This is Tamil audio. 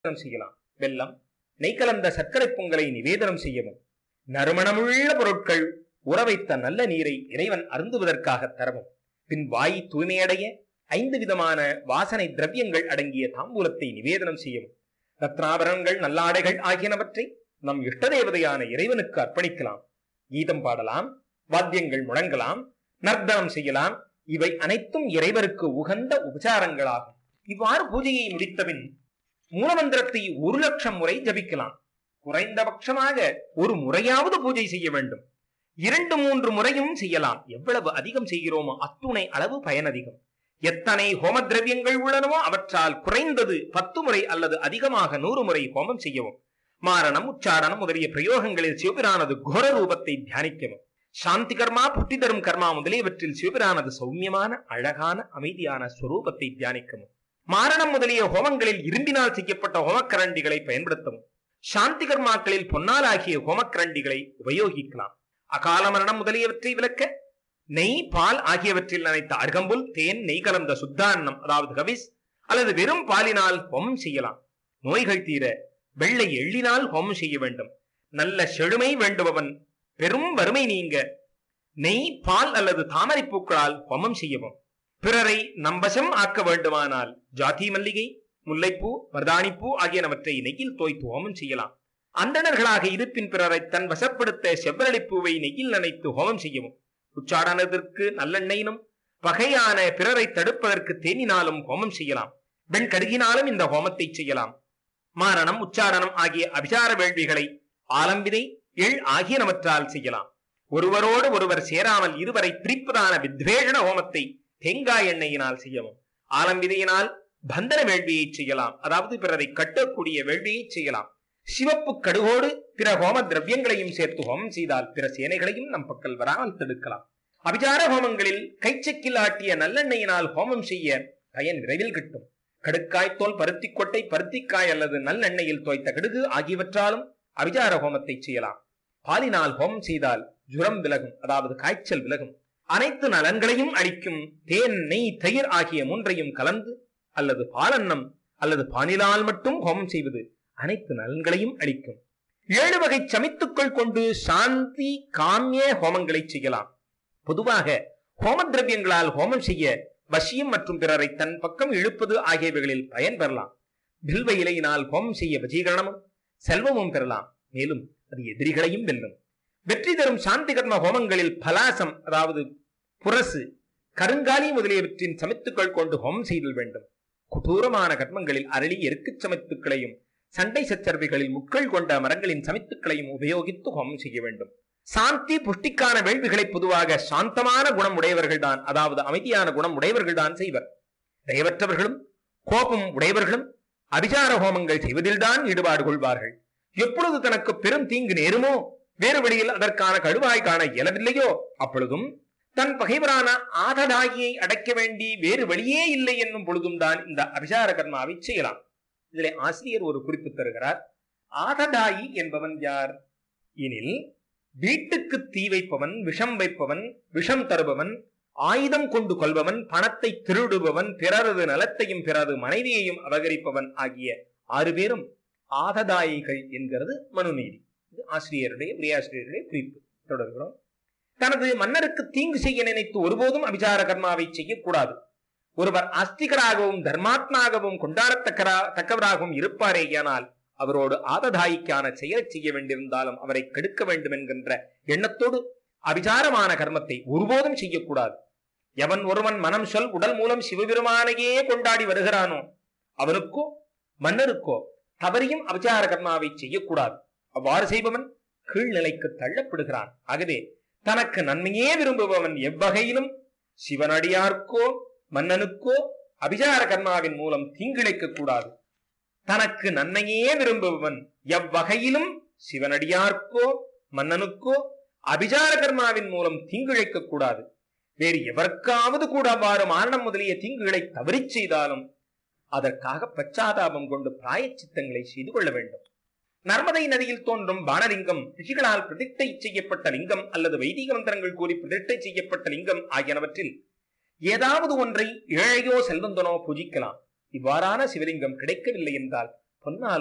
நிவேதனம் செய்யலாம் வெல்லம் நெய் கலந்த சர்க்கரை பொங்கலை நிவேதனம் செய்யவும் நறுமணமுள்ள பொருட்கள் உறவைத்த நல்ல நீரை இறைவன் அருந்துவதற்காக தரவும் பின் வாய் தூய்மையடைய ஐந்து விதமான வாசனை திரவியங்கள் அடங்கிய தாம்பூலத்தை நிவேதனம் செய்யவும் ரத்னாபரணங்கள் நல்லாடைகள் ஆகியனவற்றை நம் இஷ்ட தேவதையான இறைவனுக்கு அர்ப்பணிக்கலாம் கீதம் பாடலாம் வாத்தியங்கள் முழங்கலாம் நர்த்தனம் செய்யலாம் இவை அனைத்தும் இறைவருக்கு உகந்த உபச்சாரங்களாகும் இவ்வாறு பூஜையை முடித்தபின் மூலமந்திரத்தை ஒரு லட்சம் முறை ஜபிக்கலாம் குறைந்தபட்சமாக ஒரு முறையாவது பூஜை செய்ய வேண்டும் இரண்டு மூன்று முறையும் செய்யலாம் எவ்வளவு அதிகம் செய்கிறோமோ அத்துணை அளவு பயன் அதிகம் எத்தனை ஹோம திரவியங்கள் உள்ளனவோ அவற்றால் குறைந்தது பத்து முறை அல்லது அதிகமாக நூறு முறை ஹோமம் செய்யவும் மாரணம் உச்சாரணம் முதலிய பிரயோகங்களில் சிவபிரானது கோர ரூபத்தை தியானிக்கவும் சாந்தி கர்மா புட்டி தரும் கர்மா முதலியவற்றில் சிவபிரானது சௌமியமான அழகான அமைதியான ஸ்வரூபத்தை தியானிக்கவும் மாரணம் முதலிய ஹோமங்களில் இரும்பினால் செய்யப்பட்ட ஹோமக்கரண்டிகளை பயன்படுத்தவும் சாந்தி கர்மாக்களில் பொன்னால் ஆகிய ஹோமக்கரண்டிகளை உபயோகிக்கலாம் அகால மரணம் முதலியவற்றை விளக்க நெய் பால் ஆகியவற்றில் நினைத்த அருகம்புல் தேன் நெய் கலந்த சுத்தான்னம் அதாவது கவிஸ் அல்லது வெறும் பாலினால் ஹோமம் செய்யலாம் நோய்கள் தீர வெள்ளை எள்ளினால் ஹோமம் செய்ய வேண்டும் நல்ல செழுமை வேண்டுபவன் பெரும் வறுமை நீங்க நெய் பால் அல்லது தாமரை பூக்களால் ஹோமம் செய்யவும் பிறரை நம்பசம் ஆக்க வேண்டுமானால் ஜாதி மல்லிகை முல்லைப்பூ மருதாணிப்பூ ஆகியனவற்றை நெய்யில் தோய்த்து ஹோமம் செய்யலாம் அந்தணர்களாக இருப்பின் பிறரை தன் வசப்படுத்த செவ்வரளிப்பூவை நெய்யில் நனைத்து ஹோமம் செய்யவும் உச்சாடனத்திற்கு நல்லெண்ணெயினும் பகையான பிறரை தடுப்பதற்கு தேனினாலும் ஹோமம் செய்யலாம் வெண் கடுகினாலும் இந்த ஹோமத்தை செய்யலாம் மாரணம் உச்சாரணம் ஆகிய அபிசார வேள்விகளை ஆலம்பிதை எள் ஆகியனவற்றால் செய்யலாம் ஒருவரோடு ஒருவர் சேராமல் இருவரை பிரிப்பதான வித்வேஷண ஹோமத்தை தேங்காய் எண்ணெயினால் செய்யவும் ஆலம்பிதையினால் பந்தன வேள்வியை செய்யலாம் அதாவது பிறரை கட்டக்கூடிய வேள்வியை செய்யலாம் சிவப்பு கடுகோடு பிற ஹோம திரவியங்களையும் சேர்த்து ஹோமம் செய்தால் பிற சேனைகளையும் நம் பக்கல் வராமல் தடுக்கலாம் அபிசார ஹோமங்களில் கைச்சக்கில் ஆட்டிய நல்லெண்ணெயினால் ஹோமம் செய்ய பயன் விரைவில் கிட்டும் கடுக்காய் தோல் பருத்தி கொட்டை பருத்திக்காய் அல்லது நல்லெண்ணெயில் தோய்த்த கடுகு ஆகியவற்றாலும் அபிசார ஹோமத்தை செய்யலாம் பாலினால் ஹோமம் செய்தால் ஜுரம் விலகும் அதாவது காய்ச்சல் விலகும் அனைத்து நலன்களையும் அளிக்கும் தேன் நெய் தயிர் ஆகிய மூன்றையும் கலந்து அல்லது பாலன்னம் அல்லது பானிலால் மட்டும் ஹோமம் செய்வது அனைத்து நலன்களையும் அளிக்கும் ஏழு வகை சமித்துக்கள் கொண்டு சாந்தி காமிய ஹோமங்களை செய்யலாம் பொதுவாக ஹோம திரவியங்களால் ஹோமம் செய்ய வசியம் மற்றும் பிறரை தன் பக்கம் இழுப்பது ஆகியவைகளில் பயன் பெறலாம் பில்வ இலையினால் ஹோமம் செய்ய வசீகரணமும் செல்வமும் பெறலாம் மேலும் அது எதிரிகளையும் வெல்லும் வெற்றி தரும் சாந்தி கர்ம ஹோமங்களில் பலாசம் அதாவது புரசு கருங்காலி முதலியவற்றின் சமித்துக்கள் கொண்டு ஹோமம் செய்தல் வேண்டும் கொடூரமான கர்மங்களில் அரளி எருக்குச் சமித்துக்களையும் சண்டை சச்சரவைகளில் முட்கள் கொண்ட மரங்களின் சமித்துக்களையும் உபயோகித்து ஹோமம் செய்ய வேண்டும் சாந்தி புஷ்டிக்கான வேள்விகளை பொதுவாக சாந்தமான குணம் உடையவர்கள் தான் அதாவது அமைதியான குணம் உடையவர்கள் தான் செய்வர் தயவற்றவர்களும் கோபம் உடையவர்களும் அபிசார ஹோமங்கள் செய்வதில்தான் ஈடுபாடு கொள்வார்கள் எப்பொழுது தனக்கு பெரும் தீங்கு நேருமோ வேறு வழியில் அதற்கான கழுவாய் காண இயலவில்லையோ அப்பொழுதும் தன் பகைவரான ஆதடாகியை அடைக்க வேண்டி வேறு வழியே இல்லை என்னும் பொழுதும் தான் இந்த அபிசார கர்மாவை செய்யலாம் இதிலே ஆசிரியர் ஒரு குறிப்பு தருகிறார் ஆதடாயி என்பவன் யார் எனில் வீட்டுக்கு தீ வைப்பவன் விஷம் வைப்பவன் விஷம் தருபவன் ஆயுதம் கொண்டு கொள்பவன் பணத்தை திருடுபவன் பிறரது நலத்தையும் பிறரது மனைவியையும் அபகரிப்பவன் ஆகிய ஆறு பேரும் ஆததாயிகள் என்கிறது மனுநீதி இது ஆசிரியருடைய உரையாசிரியருடைய குறிப்பு தொடர்கிறோம் தனது மன்னருக்கு தீங்கு செய்ய நினைத்து ஒருபோதும் அபிசார கர்மாவை செய்யக்கூடாது ஒருவர் ஆஸ்திகராகவும் தர்மாத்மாகவும் கொண்டாடத்தக்கரா தக்கவராகவும் இருப்பாரேயானால் அவரோடு ஆததாயிக்கான செயலை செய்ய வேண்டியிருந்தாலும் அவரை கெடுக்க வேண்டும் என்கின்ற எண்ணத்தோடு அபிசாரமான கர்மத்தை ஒருபோதும் செய்யக்கூடாது எவன் ஒருவன் மனம் சொல் உடல் மூலம் சிவபெருமானையே கொண்டாடி வருகிறானோ அவனுக்கோ மன்னருக்கோ தவறியும் அபிசார கர்மாவை செய்யக்கூடாது அவ்வாறு செய்பவன் கீழ்நிலைக்கு தள்ளப்படுகிறான் ஆகவே தனக்கு நன்மையே விரும்புபவன் எவ்வகையிலும் சிவனடியார்க்கோ மன்னனுக்கோ அபிசார கர்மாவின் மூலம் தீங்கிழைக்க கூடாது தனக்கு நன்மையே விரும்புபவன் எவ்வகையிலும் சிவனடியார்க்கோ மன்னனுக்கோ அபிசார கர்மாவின் மூலம் தீங்கிழைக்க கூடாது வேறு எவருக்காவது கூட அவ்வாறு மாரணம் முதலிய தீங்குகளை தவறிச் செய்தாலும் அதற்காக பச்சாதாபம் கொண்டு பிராயச்சித்தங்களை செய்து கொள்ள வேண்டும் நர்மதை நதியில் தோன்றும் பானலிங்கம் ரிஷிகளால் பிரதிஷ்டை செய்யப்பட்ட லிங்கம் அல்லது வைதிக மந்திரங்கள் கூறி பிரதிஷ்டை செய்யப்பட்ட லிங்கம் ஆகியனவற்றில் ஏதாவது ஒன்றை ஏழையோ செல்வந்தனோ பூஜிக்கலாம் இவ்வாறான சிவலிங்கம் கிடைக்கவில்லை என்றால் பொன்னால்